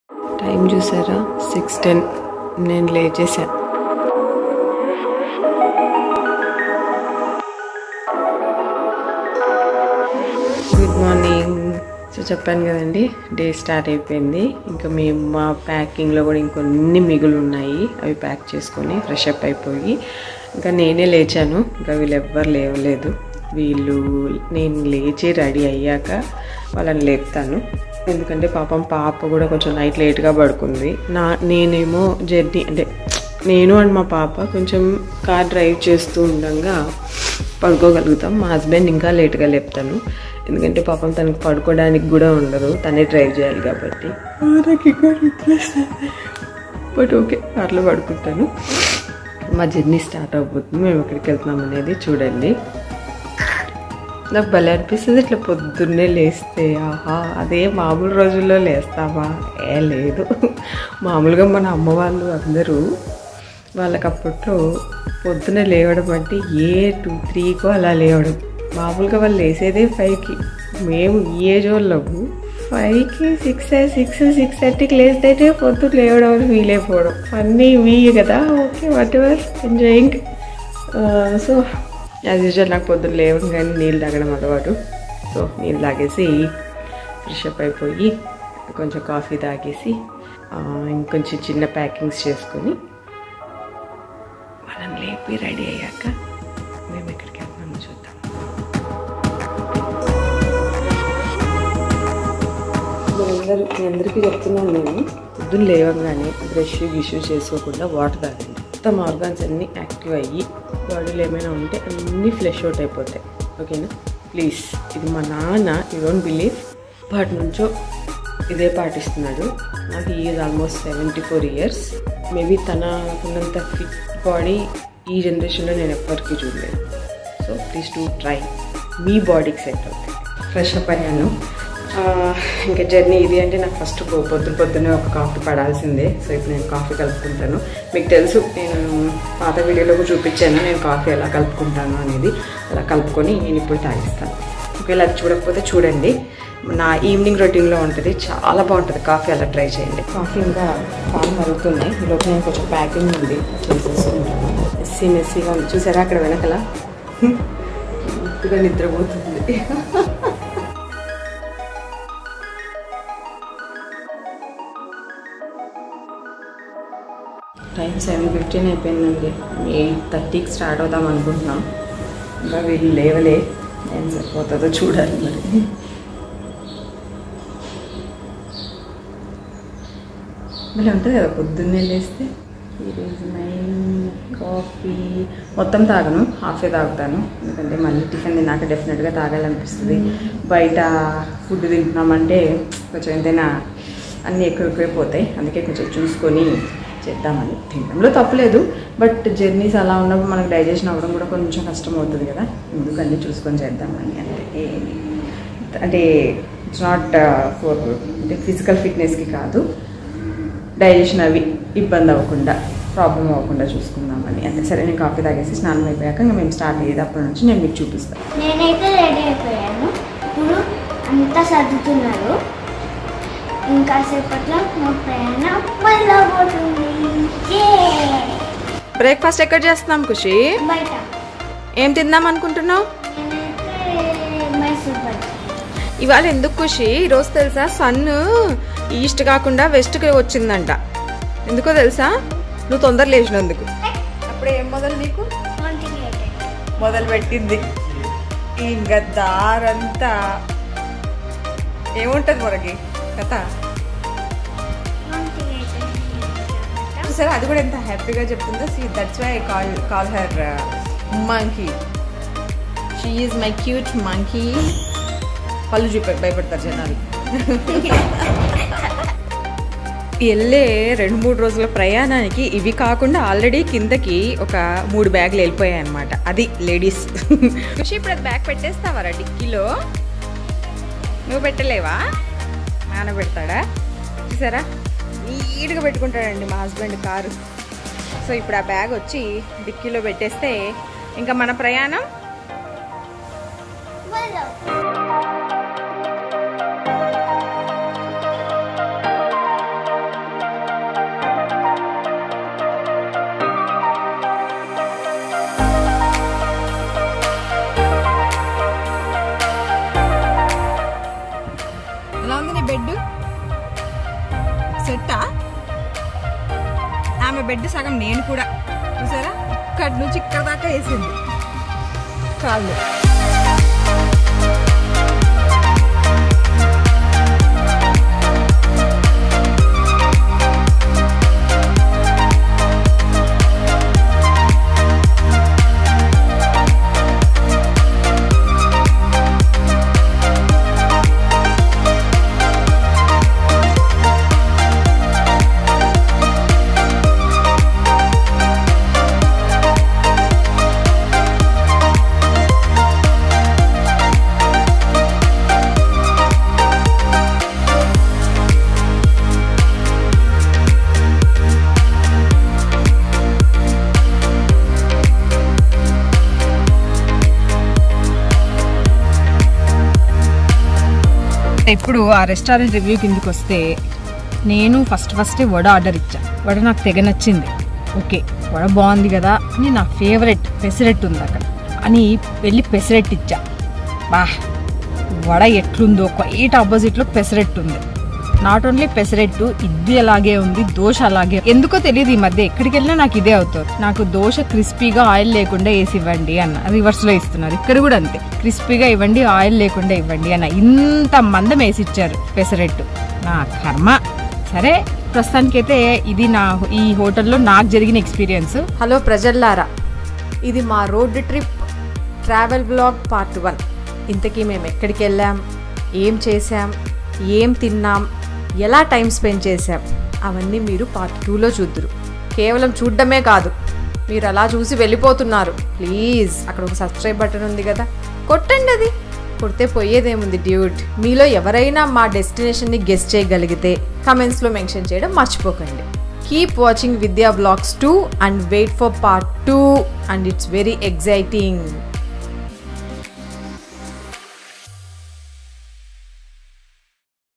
Time చూసారా six ten నేను లేచేసా good morning so చెప్పాను కదండి డే స్టార్ట్ అయిపోయింది ఇంకా మేము మా ప్యాకింగ్లో కూడా ఇంకొన్ని మిగులు ఉన్నాయి అవి ప్యాక్ చేసుకొని ఫ్రెష్ అప్ అయిపోయి ఇంకా నేనే లేచాను ఇంకా వీళ్ళు ఎవ్వరు లేవలేదు వీళ్ళు నేను లేచి రెడీ అయ్యాక వాళ్ళని లేపుతాను ఎందుకంటే పాపం పాప కూడా కొంచెం నైట్ లేట్గా పడుకుంది నా నేనేమో జర్నీ అంటే నేను అండ్ మా పాప కొంచెం కార్ డ్రైవ్ చేస్తూ ఉండగా పడుకోగలుగుతాం మా హస్బెండ్ ఇంకా లేట్గా లేపుతాను ఎందుకంటే పాపం తనకి పడుకోవడానికి కూడా ఉండదు తనే డ్రైవ్ చేయాలి కాబట్టి నాకు ఇంకా బట్ ఓకే కార్లో పడుకుంటాను మా జర్నీ స్టార్ట్ అయిపోతుంది మేము ఎక్కడికి వెళ్తున్నాం అనేది చూడండి నాకు భలే అనిపిస్తుంది ఇట్లా పొద్దున్నే లేస్తే ఆహా అదే మామూలు రోజుల్లో లేస్తావా ఏ లేదు మామూలుగా మన అమ్మ వాళ్ళు అందరూ వాళ్ళకి అప్పట్లో పొద్దున లేవడం అంటే ఏ టూ త్రీకో అలా లేవడం మామూలుగా వాళ్ళు లేసేదే ఫైవ్కి మేము ఈ ఏజ్ వాళ్ళము ఫైవ్కి సిక్స్ సిక్స్ సిక్స్ థర్టీకి లేస్తే పొద్దున్న లేవడం అని ఫీల్ అయిపోవడం అన్నీ మీ కదా okay whatever enjoying so as usual నాకు పొద్దున్న లేవడం కానీ నీళ్ళు తాగడం అలవాటు సో నీళ్ళు తాగేసి ఫ్రెష్ అప్ అయిపోయి కొంచెం కాఫీ తాగేసి ఆ, ఇంకొంచెం చిన్న ప్యాకింగ్స్ చేసుకొని వాళ్ళని లేపి రెడీ అయ్యాక మేము ఎక్కడికి వెళ్తున్నామో చూద్దాం మీరందరూ మీ అందరికీ చెప్తున్నాను నేను పొద్దున్న లేవగానే బ్రష్ గిష్ చేసుకోకుండా వాటర్ తాగండి మొత్తం ఆర్గాన్స్ అన్నీ యాక్టివ్ అయ్యి బాడీలో ఏమైనా ఉంటే అన్నీ ఫ్లెష్ అవుట్ అయిపోతాయి ఓకేనా ప్లీజ్ ఇది మా నాన్న యూ డోంట్ బిలీవ్ వాటి నుంచో ఇదే పాటిస్తున్నాడు నాకు is almost seventy four years maybe తనకున్నంత ఫిట్ బాడీ ఈ జనరేషన్లో నేను ఎప్పటికీ చూడలేదు సో ప్లీజ్ టు ట్రై మీ బాడీకి సెట్ అవుతుంది ఫ్రెష్ అప్ అయ్యాను ఆ, ఇంకా జర్నీ ఇది అంటే నాకు ఫస్ట్ పొద్దు పొద్దున్నే ఒక కాఫీ పడాల్సిందే సో ఇప్పుడు నేను కాఫీ కలుపుకుంటాను మీకు తెలుసు నేను పాత వీడియోలో కూడా చూపించాను నేను కాఫీ ఎలా కలుపుకుంటాను అనేది అలా కలుపుకొని నేను ఇప్పుడు తాగిస్తాను ఒకవేళ అది చూడకపోతే చూడండి నా ఈవినింగ్ రొటీన్లో ఉంటుంది చాలా బాగుంటుంది కాఫీ అలా ట్రై చేయండి కాఫీ ఇంకా పాలు మరుగుతున్నాయి ఈలోపు నేను కొంచెం ప్యాకింగ్ ఉంది చేసేసుకుంటాను మెస్సీ మెస్సీగా ఉంది చూసారా అక్కడ వెనకల పూర్తిగా నిద్రపోతుంది టైం సెవెన్ ఫిఫ్టీన్ అయిపోయిందండి ఎయిట్ థర్టీకి స్టార్ట్ అవుదాం అనుకుంటున్నాం ఇంకా వీళ్ళు లేవలే ఏం సరిపోతుందో చూడాలి మరి మళ్ళీ ఉంటుంది కదా పొద్దున్నే లేస్తే ఈరోజు నైన్ కాఫీ మొత్తం తాగను హాఫే తాగుతాను ఎందుకంటే మళ్ళీ టిఫిన్ తిన్నాక డెఫినెట్గా తాగాలనిపిస్తుంది బయట ఫుడ్ తింటున్నామంటే కొంచెం ఎంతైనా అన్నీ ఎక్కువ ఎక్కువే పోతాయి అందుకే కొంచెం చూసుకొని చేద్దామని తినడంలో తప్పలేదు బట్ జర్నీస్ అలా ఉన్నప్పుడు మనకు డైజెషన్ అవ్వడం కూడా కొంచెం కష్టం అవుతుంది కదా ఎందుకన్నీ చూసుకొని చేద్దామని అంటే అంటే ఇట్స్ నాట్ ఫర్ అంటే ఫిజికల్ ఫిట్నెస్కి కాదు డైజెషన్ అవి ఇబ్బంది అవ్వకుండా ప్రాబ్లం అవ్వకుండా చూసుకుందామని అంతే సరే నేను కాఫీ తాగేసి స్నానం అయిపోయాక ఇంకా మేము స్టార్ట్ అయ్యేది అప్పటి నుంచి నేను మీకు చూపిస్తాను నేనైతే రెడీ అయిపోయాను ఇప్పుడు అంతా సర్దుతున్నారు ఇంకా సేపట్లో మా ప్రయాణం మొదలవుతుంది Yay! బ్రేక్ఫాస్ట్ ఎక్కడ చేస్తున్నాం ఖుషి బయట ఏం తిందాం అనుకుంటున్నావు నేనైతే మైసూర్ బజ్జీ ఇవాళ ఎందుకు ఖుషి ఈరోజు తెలుసా సన్ ఈస్ట్ కాకుండా వెస్ట్కి వచ్చిందంట ఎందుకో తెలుసా నువ్వు తొందర లేచినందుకు అప్పుడు ఏం మొదలు నీకు ట్వంటీ ఎయిట్ మొదలు పెట్టింది ఇంకా దారంతా ఏముంటుంది మనకి కథ ట్వంటీ ఎయిట్ చూసారా అది కూడా ఎంత హ్యాపీగా చెప్తుందో see that's why call call her monkey she is my cute monkey పళ్ళు చూపెట్టి భయపడతారు జనాలు వెళ్ళే రెండు మూడు రోజుల ప్రయాణానికి ఇవి కాకుండా ఆల్రెడీ కిందకి ఒక మూడు బ్యాగులు వెళ్ళిపోయాయి అనమాట అది లేడీస్ ఖుషి ఇప్పుడు అది బ్యాగ్ పెట్టేస్తావారా డిక్కీలో నువ్వు పెట్టలేవా నాన్న పెడతాడా చూసారా నీట్గా పెట్టుకుంటాడండి మా హస్బెండ్ కారు సో ఇప్పుడు ఆ బ్యాగ్ వచ్చి డిక్కీలో పెట్టేస్తే ఇంకా మన ప్రయాణం Well, సెట్టా ఆమె బెడ్ సగం నేను కూడా చూసారా ఇక్కడి నుంచి ఇక్కడ దాకా వేసింది కాళ్ళు ఇప్పుడు ఆ రెస్టారెంట్ రివ్యూ కిందకి వస్తే నేను ఫస్ట్ ఫస్ట్ వడ ఆర్డర్ ఇచ్చా వడ నాకు తెగ నచ్చింది ఓకే వడ బాగుంది కదా అని నా ఫేవరెట్ పెసరెట్ ఉంది అక్కడ అని వెళ్ళి పెసరెట్ ఇచ్చా బా వడ ఎట్లుందో క్వైట్ ఆపోజిట్లో పెసరెట్ ఉంది నాట్ ఓన్లీ పెసరెట్టు ఇడ్లీ అలాగే ఉంది దోశ అలాగే ఎందుకో తెలియదు ఈ మధ్య ఎక్కడికి వెళ్ళినా నాకు ఇదే అవుతుంది నాకు దోశ క్రిస్పీగా ఆయిల్ లేకుండా వేసి ఇవ్వండి అన్న రివర్స్ లో ఇస్తున్నారు ఇక్కడ కూడా అంతే క్రిస్పీగా ఇవ్వండి ఆయిల్ లేకుండా ఇవ్వండి అన్న ఇంత మందం వేసి ఇచ్చారు పెసరెట్టు నా కర్మ సరే ప్రస్తుతానికైతే ఇది నా ఈ హోటల్లో నాకు జరిగిన ఎక్స్పీరియన్స్ హలో ప్రజల్లారా ఇది మా road trip travel blog part one ఇంతకీ మేము ఎక్కడికి వెళ్ళాం ఏం చేసాం ఏం తిన్నాం ఎలా టైం స్పెండ్ చేసాం అవన్నీ మీరు పార్ట్ టూలో చూద్దురు కేవలం చూడడమే కాదు మీరు అలా చూసి వెళ్ళిపోతున్నారు ప్లీజ్ అక్కడ ఒక సబ్స్క్రైబ్ బటన్ ఉంది కదా కొట్టండి అది కొడితే పోయేదేముంది డ్యూట్ మీలో ఎవరైనా మా డెస్టినేషన్ని గెస్ట్ చేయగలిగితే కమెంట్స్లో మెన్షన్ చేయడం మర్చిపోకండి keep watching Vidya blogs too and wait for part two and it's very exciting